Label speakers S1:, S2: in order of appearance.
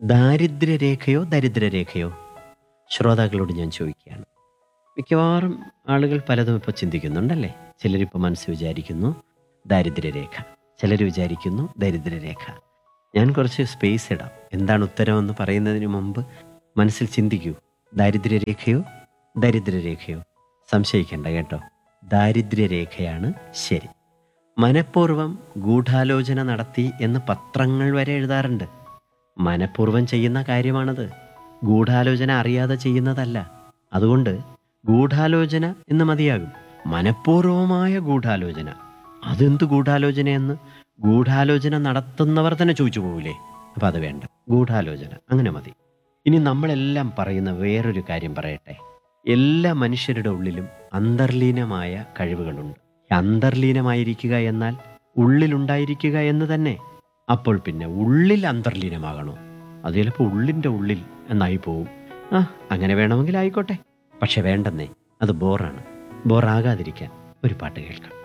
S1: ദാരിദ്ര്യരേഖയോ ദരിദ്രരേഖയോ ശ്രോതാക്കളോട് ഞാൻ ചോദിക്കുകയാണ് മിക്കവാറും ആളുകൾ പലതും ഇപ്പോൾ ചിന്തിക്കുന്നുണ്ടല്ലേ ചിലരിപ്പോൾ മനസ്സ് വിചാരിക്കുന്നു ദാരിദ്ര്യരേഖ ചിലർ വിചാരിക്കുന്നു ദരിദ്രരേഖ ഞാൻ കുറച്ച് സ്പേസ് ഇടാം എന്താണ് ഉത്തരമെന്ന് പറയുന്നതിന് മുമ്പ് മനസ്സിൽ ചിന്തിക്കൂ ദാരിദ്ര്യരേഖയോ ദരിദ്രരേഖയോ സംശയിക്കേണ്ട കേട്ടോ ദാരിദ്ര്യരേഖയാണ് ശരി മനഃപൂർവ്വം ഗൂഢാലോചന നടത്തി എന്ന് പത്രങ്ങൾ വരെ എഴുതാറുണ്ട് മനഃപൂർവ്വം ചെയ്യുന്ന കാര്യമാണത് ഗൂഢാലോചന അറിയാതെ ചെയ്യുന്നതല്ല അതുകൊണ്ട് ഗൂഢാലോചന എന്ന് മതിയാകും മനഃപൂർവമായ ഗൂഢാലോചന അതെന്ത് ഗൂഢാലോചനയെന്ന് ഗൂഢാലോചന നടത്തുന്നവർ തന്നെ ചോദിച്ചു പോകൂലേ അപ്പം അത് വേണ്ട ഗൂഢാലോചന അങ്ങനെ മതി ഇനി നമ്മളെല്ലാം പറയുന്ന വേറൊരു കാര്യം പറയട്ടെ എല്ലാ മനുഷ്യരുടെ ഉള്ളിലും അന്തർലീനമായ കഴിവുകളുണ്ട് അന്തർലീനമായിരിക്കുക എന്നാൽ ഉള്ളിലുണ്ടായിരിക്കുക എന്ന് തന്നെ അപ്പോൾ പിന്നെ ഉള്ളിൽ അന്തർലീനമാകണോ അത് ചിലപ്പോൾ ഉള്ളിൻ്റെ ഉള്ളിൽ എന്നായി പോവും ആ അങ്ങനെ വേണമെങ്കിൽ ആയിക്കോട്ടെ പക്ഷെ വേണ്ടെന്നേ അത് ബോറാണ് ബോറാകാതിരിക്കാൻ ഒരു പാട്ട് കേൾക്കാം